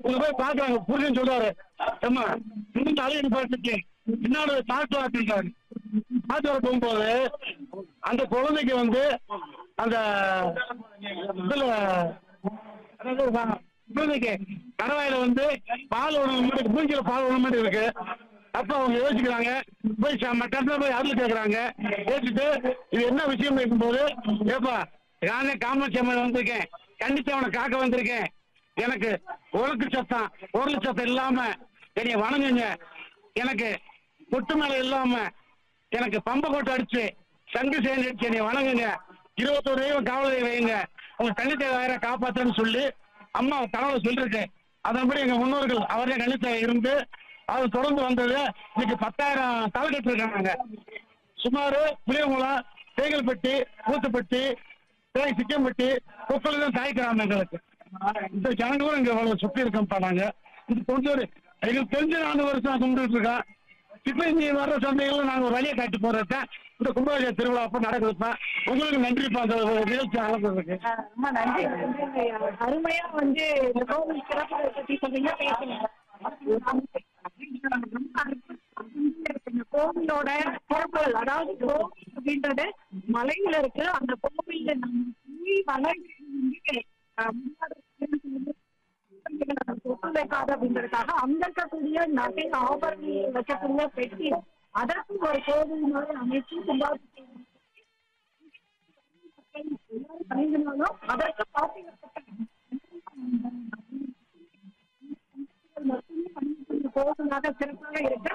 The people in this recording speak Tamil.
இங்க போய் பாக்குறாங்க புரியுன்னு சொல்றாரு ஏம்மா இன்னும் அழகு பார்த்துட்டு பின்னாடி சாட்டு வாட்டிருக்காரு சாட்டு வர போகும்போது அந்த குழந்தைக்கு வந்து அந்த இதுல அதாவது வ- குழந்தைக்கு கணவாயில வந்து பால் உணவு மாதிரி மூஞ்சில பால் உணவு மாதிரி இருக்கு அப்ப அவங்க யோசிக்கிறாங்க போய் டக்குனு போய் அருள் கேட்கறாங்க கேட்டுட்டு இது என்ன விஷயம் இருக்கும்போது ஏப்பா நானே காமாட்சி அம்மன் வந்திருக்கேன் கண்டிப்பா அவனை காக்க வந்திருக்கேன் எனக்கு உனக்கு சத்தம் பொருள் சத்தம் இல்லாம என்னைய வணங்குங்க எனக்கு கொட்டு மேல இல்லாம எனக்கு பம்ப கொட்டு அடிச்சு சங்கு சேர்ந்து அடிச்சு என்னை வணங்குங்க இருபத்தோரு தெய்வம் காவலை வைங்க உங்க கண்ணித்தை வேற காப்பாத்துன்னு சொல்லி அம்மா கனவுல சொல்லிருக்கு அதன்படி எங்க முன்னோர்கள் அவரே கண்ணித்தை இருந்து அது தொடர்ந்து வந்தது இன்னைக்கு பத்தாயிரம் தலை கட்டிருக்காங்க சுமார் புளியங்குளம் தேங்கல்பட்டி ஊத்துப்பட்டி தேய் சிக்கம்பட்டி கொப்பளி தான் தாய் கிராமம் எங்களுக்கு இந்த ஜனங்களும் இங்க அவ்வளவு சுத்தி இருக்கோம்ப்பா நாங்க இது தொண்ணூறு எங்களுக்கு தெரிஞ்ச நாலு வருஷம் கும்பிட்டு இருக்கோம் இப்ப இங்க வர்ற சந்தைகள்ல நாங்க ஒரு வழியை காட்டி போறத இந்த கும்பாபிஷேக திருவிழா அப்ப நடக்குதுப்பா உங்களுக்கு நன்றிப்பா அந்த நிகழ்ச்சி நடந்ததுக்கு ஆஹ் ரொம்ப நன்றி நன்றி. அருமையா வந்து இந்த கோவில் சிறப்புகளை பத்தி சொன்னீங்க பேசுங்க இந்த கோவிலோட சிறப்புகள் அதாவது கோவில் அப்படின்றது மலையில இருக்கு அந்த கோவில்ல நம்ம போய் மலை வந்து, ஆஹ், முன்னாடி சொத்து வைக்காது அப்படின்றதுக்காக அங்க இருக்கக்கூடிய நகை ஆபரணங்கள் வைக்கக்கூடிய பெட்டி அதற்கு ஒரு கோவில் மாதிரி அமைச்சு கும்பாபிஷேகம் பண்ணினாலும் அதற்கு கோவிலாக சிறப்பாக இருக்கு